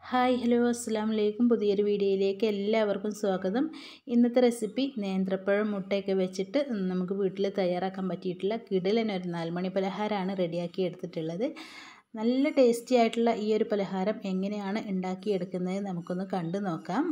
hi hello അസ്സാം വലൈക്കും പുതിയൊരു വീഡിയോയിലേക്ക് എല്ലാവർക്കും സ്വാഗതം ഇന്നത്തെ റെസിപ്പി നേന്ത്രപ്പഴം മുട്ടയൊക്കെ വെച്ചിട്ട് നമുക്ക് വീട്ടിൽ തയ്യാറാക്കാൻ പറ്റിയിട്ടുള്ള കിടിലൻ ഒരു നാലുമണി പലഹാരമാണ് റെഡിയാക്കി എടുത്തിട്ടുള്ളത് നല്ല ടേസ്റ്റി ആയിട്ടുള്ള ഈ ഒരു പലഹാരം എങ്ങനെയാണ് ഉണ്ടാക്കിയെടുക്കുന്നത് നമുക്കൊന്ന് കണ്ടു നോക്കാം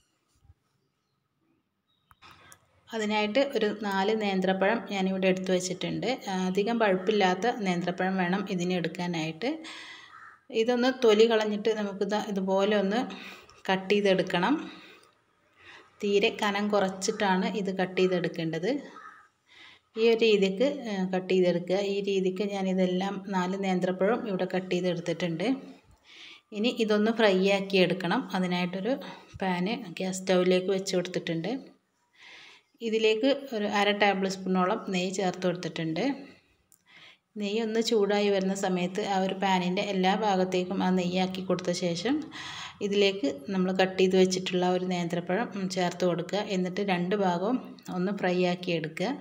അതിനായിട്ട് ഒരു നാല് നേന്ത്രപ്പഴം ഞാനിവിടെ എടുത്തു വെച്ചിട്ടുണ്ട് അധികം പഴുപ്പില്ലാത്ത നേന്ത്രപ്പഴം വേണം ഇതിന് എടുക്കാനായിട്ട് ഇതൊന്ന് തൊലി കളഞ്ഞിട്ട് നമുക്ക് ഇതുപോലെ ഒന്ന് കട്ട് ചെയ്തെടുക്കണം തീരെ കനം കുറച്ചിട്ടാണ് ഇത് കട്ട് ചെയ്തെടുക്കേണ്ടത് ഈ ഒരു രീതിക്ക് കട്ട് ചെയ്തെടുക്കുക ഈ രീതിക്ക് ഞാനിതെല്ലാം നാല് നേന്ത്രപ്പഴം ഇവിടെ കട്ട് ചെയ്തെടുത്തിട്ടുണ്ട് ഇനി ഇതൊന്ന് ഫ്രൈ ആക്കി എടുക്കണം അതിനായിട്ടൊരു പാന് ഗ്യാസ് സ്റ്റൗവിലേക്ക് വെച്ച് കൊടുത്തിട്ടുണ്ട് ഇതിലേക്ക് ഒരു അര ടേബിൾ സ്പൂണോളം നെയ്യ് ചേർത്ത് കൊടുത്തിട്ടുണ്ട് നെയ്യ് ഒന്ന് ചൂടായി വരുന്ന സമയത്ത് ആ ഒരു പാനിൻ്റെ എല്ലാ ഭാഗത്തേക്കും ആ നെയ്യാക്കി കൊടുത്ത ശേഷം ഇതിലേക്ക് നമ്മൾ കട്ട് ചെയ്ത് വെച്ചിട്ടുള്ള ഒരു നേന്ത്രപ്പഴം ചേർത്ത് കൊടുക്കുക എന്നിട്ട് രണ്ട് ഭാഗവും ഒന്ന് ഫ്രൈ ആക്കി എടുക്കുക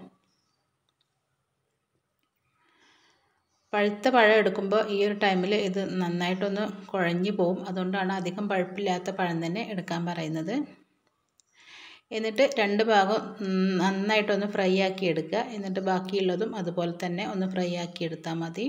പഴുത്ത പഴം എടുക്കുമ്പോൾ ഈ ഒരു ടൈമിൽ ഇത് നന്നായിട്ടൊന്ന് കുഴഞ്ഞു പോവും അതുകൊണ്ടാണ് അധികം പഴുപ്പില്ലാത്ത പഴം തന്നെ എടുക്കാൻ പറയുന്നത് എന്നിട്ട് രണ്ട് ഭാഗം നന്നായിട്ടൊന്ന് ഫ്രൈ ആക്കി എടുക്കുക എന്നിട്ട് ബാക്കിയുള്ളതും അതുപോലെ തന്നെ ഒന്ന് ഫ്രൈ ആക്കി എടുത്താൽ മതി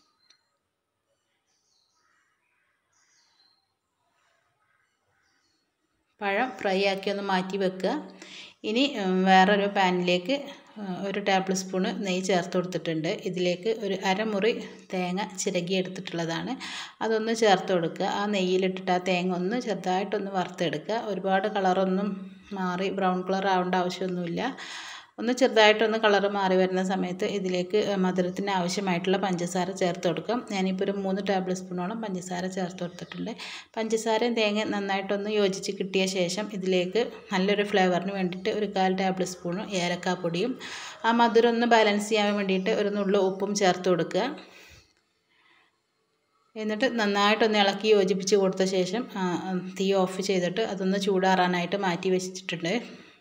പഴം ഫ്രൈ ആക്കി ഒന്ന് മാറ്റി വെക്കുക ഇനി വേറൊരു പാനിലേക്ക് ഒരു ടേബിൾ സ്പൂണ് നെയ്യ് ചേർത്ത് കൊടുത്തിട്ടുണ്ട് ഇതിലേക്ക് ഒരു അരമുറി തേങ്ങ ചിരകി എടുത്തിട്ടുള്ളതാണ് അതൊന്ന് ചേർത്ത് കൊടുക്കുക ആ നെയ്യിലിട്ടിട്ട് ആ തേങ്ങ ഒന്ന് ചെറുതായിട്ടൊന്ന് വറുത്തെടുക്കുക ഒരുപാട് കളറൊന്നും മാറി ബ്രൗൺ കളർ ആവേണ്ട ആവശ്യമൊന്നുമില്ല ഒന്ന് ചെറുതായിട്ടൊന്ന് കളർ മാറി വരുന്ന സമയത്ത് ഇതിലേക്ക് മധുരത്തിന് ആവശ്യമായിട്ടുള്ള പഞ്ചസാര ചേർത്ത് കൊടുക്കാം ഞാനിപ്പോൾ ഒരു മൂന്ന് ടേബിൾ സ്പൂണോളം പഞ്ചസാര ചേർത്ത് കൊടുത്തിട്ടുണ്ട് പഞ്ചസാരയും തേങ്ങ നന്നായിട്ടൊന്ന് യോജിച്ച് കിട്ടിയ ശേഷം ഇതിലേക്ക് നല്ലൊരു ഫ്ലേവറിന് വേണ്ടിയിട്ട് ഒരു കാൽ ടേബിൾ സ്പൂൺ ഏലക്കാപ്പൊടിയും ആ മധുരം ഒന്ന് ബാലൻസ് ചെയ്യാൻ വേണ്ടിയിട്ട് ഒരു നുള്ളു ഉപ്പും ചേർത്ത് കൊടുക്കുക എന്നിട്ട് നന്നായിട്ടൊന്ന് ഇളക്കി യോജിപ്പിച്ച് കൊടുത്ത ശേഷം തീ ഓഫ് ചെയ്തിട്ട് അതൊന്ന് ചൂടാറാനായിട്ട് മാറ്റി വെച്ചിട്ടുണ്ട്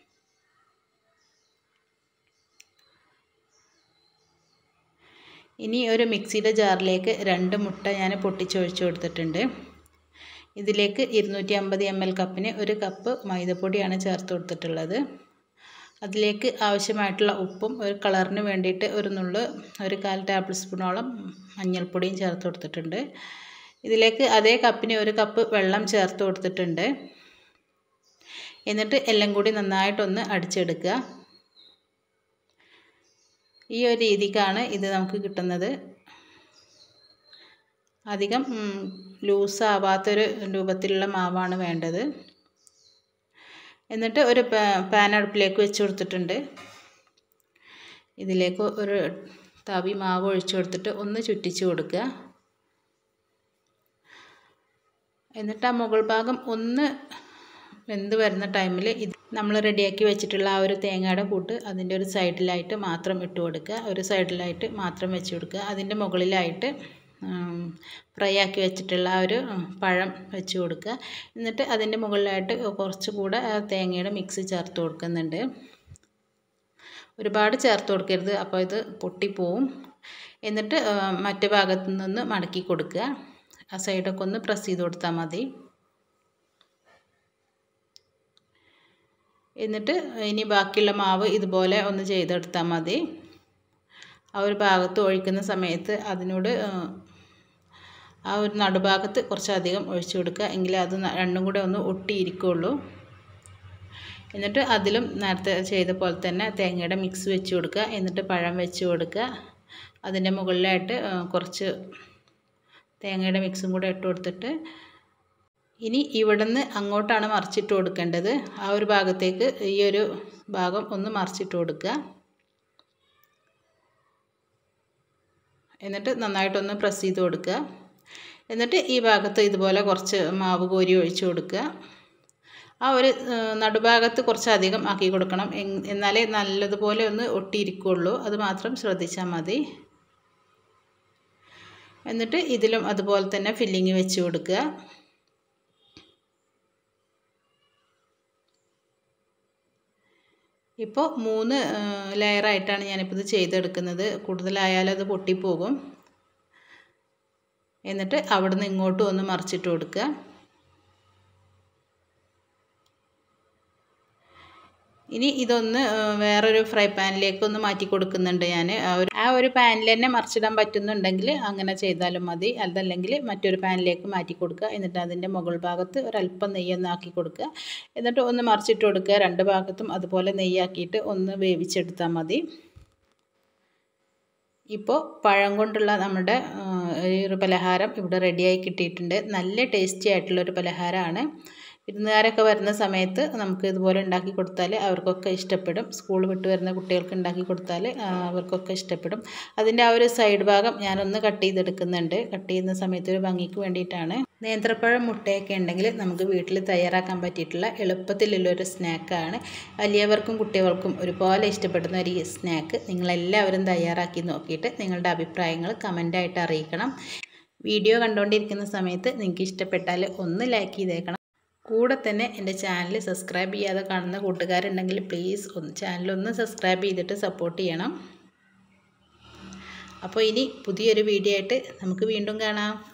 ഇനി ഒരു മിക്സിയുടെ ജാറിലേക്ക് രണ്ട് മുട്ട ഞാൻ പൊട്ടിച്ചൊഴിച്ച് കൊടുത്തിട്ടുണ്ട് ഇതിലേക്ക് ഇരുന്നൂറ്റി അമ്പത് എം എൽ കപ്പിന് ഒരു കപ്പ് മൈദപ്പൊടിയാണ് ചേർത്ത് കൊടുത്തിട്ടുള്ളത് അതിലേക്ക് ആവശ്യമായിട്ടുള്ള ഉപ്പും ഒരു കളറിന് വേണ്ടിയിട്ട് ഒരു നുള്ള് ഒരു കാൽ ടേബിൾ സ്പൂണോളം മഞ്ഞൾപ്പൊടിയും ചേർത്ത് കൊടുത്തിട്ടുണ്ട് ഇതിലേക്ക് അതേ കപ്പിന് ഒരു കപ്പ് വെള്ളം ചേർത്ത് കൊടുത്തിട്ടുണ്ട് എന്നിട്ട് എല്ലാം കൂടി നന്നായിട്ടൊന്ന് അടിച്ചെടുക്കുക ഈ ഒരു രീതിക്കാണ് ഇത് നമുക്ക് കിട്ടുന്നത് അധികം ലൂസാവാത്തൊരു രൂപത്തിലുള്ള മാവാണ് വേണ്ടത് എന്നിട്ട് ഒരു പാൻ അടുപ്പിലേക്ക് വെച്ച് കൊടുത്തിട്ടുണ്ട് ഇതിലേക്ക് ഒരു തവി മാവ് ഒഴിച്ചു കൊടുത്തിട്ട് ഒന്ന് ചുറ്റിച്ച് കൊടുക്കുക എന്നിട്ട് ആ മുകൾ ഭാഗം ഒന്ന് വെന്ത് വരുന്ന ടൈമിൽ ഇത് നമ്മൾ റെഡിയാക്കി വെച്ചിട്ടുള്ള ആ ഒരു തേങ്ങയുടെ കൂട്ട് അതിൻ്റെ ഒരു സൈഡിലായിട്ട് മാത്രം ഇട്ട് കൊടുക്കുക ഒരു സൈഡിലായിട്ട് മാത്രം വെച്ച് കൊടുക്കുക അതിൻ്റെ മുകളിലായിട്ട് ഫ്രൈ ആക്കി വെച്ചിട്ടുള്ള ആ ഒരു പഴം വെച്ച് കൊടുക്കുക എന്നിട്ട് അതിൻ്റെ മുകളിലായിട്ട് കുറച്ച് കൂടെ തേങ്ങയുടെ മിക്സ് ചേർത്ത് കൊടുക്കുന്നുണ്ട് ഒരുപാട് ചേർത്ത് കൊടുക്കരുത് അപ്പോൾ ഇത് പൊട്ടിപ്പോവും എന്നിട്ട് മറ്റു ഭാഗത്തു നിന്ന് മടക്കി കൊടുക്കുക ആ സൈഡൊക്കെ ഒന്ന് പ്രസ് ചെയ്ത് കൊടുത്താൽ മതി എന്നിട്ട് ഇനി ബാക്കിയുള്ള മാവ് ഇതുപോലെ ഒന്ന് ചെയ്തെടുത്താൽ മതി ആ ഒരു ഭാഗത്ത് ഒഴിക്കുന്ന സമയത്ത് അതിനോട് ആ ഒരു നടുഭാഗത്ത് കുറച്ചധികം ഒഴിച്ചു കൊടുക്കുക എങ്കിലേ അത് രണ്ടും കൂടെ ഒന്ന് ഒട്ടിയിരിക്കുള്ളൂ എന്നിട്ട് അതിലും നേരത്തെ ചെയ്ത പോലെ തന്നെ തേങ്ങയുടെ മിക്സ് വെച്ച് കൊടുക്കുക എന്നിട്ട് പഴം വെച്ച് കൊടുക്കുക അതിൻ്റെ മുകളിലായിട്ട് കുറച്ച് തേങ്ങയുടെ മിക്സും കൂടെ ഇട്ട് കൊടുത്തിട്ട് ഇനി ഇവിടുന്ന് അങ്ങോട്ടാണ് മറിച്ചിട്ട് കൊടുക്കേണ്ടത് ആ ഒരു ഭാഗത്തേക്ക് ഈ ഒരു ഭാഗം ഒന്ന് മറിച്ചിട്ട് കൊടുക്കുക എന്നിട്ട് നന്നായിട്ടൊന്ന് പ്രസ് ചെയ്ത് കൊടുക്കുക എന്നിട്ട് ഈ ഭാഗത്ത് ഇതുപോലെ കുറച്ച് മാവ് കോരി ഒഴിച്ച് കൊടുക്കുക ആ ഒരു നടുഭാഗത്ത് കുറച്ചധികം ആക്കി കൊടുക്കണം എന്നാലേ നല്ലതുപോലെ ഒന്ന് ഒട്ടിയിരിക്കുള്ളൂ അത് മാത്രം ശ്രദ്ധിച്ചാൽ മതി എന്നിട്ട് ഇതിലും അതുപോലെ തന്നെ ഫില്ലിങ് വെച്ച് കൊടുക്കുക ഇപ്പോൾ മൂന്ന് ലെയറായിട്ടാണ് ഞാനിപ്പോൾ ഇത് ചെയ്തെടുക്കുന്നത് കൂടുതലായാലും അത് പൊട്ടിപ്പോകും എന്നിട്ട് അവിടെ നിന്ന് ഇങ്ങോട്ടും ഒന്ന് മറിച്ചിട്ട് കൊടുക്കുക ഇനി ഇതൊന്ന് വേറൊരു ഫ്രൈ പാനിലേക്ക് ഒന്ന് മാറ്റി കൊടുക്കുന്നുണ്ട് ഞാൻ ആ ഒരു പാനിൽ തന്നെ മറിച്ചിടാൻ പറ്റുന്നുണ്ടെങ്കിൽ അങ്ങനെ ചെയ്താലും മതി അതല്ലെങ്കിൽ മറ്റൊരു പാനിലേക്ക് മാറ്റി കൊടുക്കുക എന്നിട്ട് അതിൻ്റെ മുകൾ ഭാഗത്ത് ഒരല്പം നെയ്യൊന്ന് ആക്കി കൊടുക്കുക എന്നിട്ട് ഒന്ന് മറിച്ചിട്ട് കൊടുക്കുക രണ്ട് ഭാഗത്തും അതുപോലെ നെയ്യാക്കിയിട്ട് ഒന്ന് വേവിച്ചെടുത്താൽ മതി ഇപ്പോൾ പഴം കൊണ്ടുള്ള നമ്മുടെ ഈ ഒരു പലഹാരം ഇവിടെ റെഡിയായി കിട്ടിയിട്ടുണ്ട് നല്ല ടേസ്റ്റി ആയിട്ടുള്ളൊരു പലഹാരമാണ് വിരുന്നുകാരൊക്കെ വരുന്ന സമയത്ത് നമുക്ക് ഇതുപോലെ ഉണ്ടാക്കി കൊടുത്താൽ അവർക്കൊക്കെ ഇഷ്ടപ്പെടും സ്കൂൾ വിട്ട് വരുന്ന കുട്ടികൾക്ക് ഉണ്ടാക്കി കൊടുത്താൽ അവർക്കൊക്കെ ഇഷ്ടപ്പെടും അതിൻ്റെ ആ ഒരു സൈഡ് ഭാഗം ഞാനൊന്ന് കട്ട് ചെയ്തെടുക്കുന്നുണ്ട് കട്ട് ചെയ്യുന്ന സമയത്ത് ഒരു ഭംഗിക്ക് വേണ്ടിയിട്ടാണ് നേന്ത്രപ്പഴം മുട്ടയൊക്കെ ഉണ്ടെങ്കിൽ നമുക്ക് വീട്ടിൽ തയ്യാറാക്കാൻ പറ്റിയിട്ടുള്ള എളുപ്പത്തിലുള്ളൊരു സ്നാക്കാണ് വലിയവർക്കും കുട്ടികൾക്കും ഒരുപോലെ ഇഷ്ടപ്പെടുന്ന ഒരു ഈ സ്നാക്ക് നിങ്ങളെല്ലാവരും തയ്യാറാക്കി നോക്കിയിട്ട് നിങ്ങളുടെ അഭിപ്രായങ്ങൾ കമൻ്റായിട്ട് അറിയിക്കണം വീഡിയോ കണ്ടുകൊണ്ടിരിക്കുന്ന സമയത്ത് നിങ്ങൾക്ക് ഇഷ്ടപ്പെട്ടാൽ ഒന്ന് ലൈക്ക് ചെയ്തേക്കണം കൂടെ തന്നെ എൻ്റെ ചാനൽ സബ്സ്ക്രൈബ് ചെയ്യാതെ കാണുന്ന കൂട്ടുകാരുണ്ടെങ്കിൽ പ്ലീസ് ഒന്ന് ചാനലൊന്ന് സബ്സ്ക്രൈബ് ചെയ്തിട്ട് സപ്പോർട്ട് ചെയ്യണം അപ്പോൾ ഇനി പുതിയൊരു വീഡിയോ ആയിട്ട് നമുക്ക് വീണ്ടും കാണാം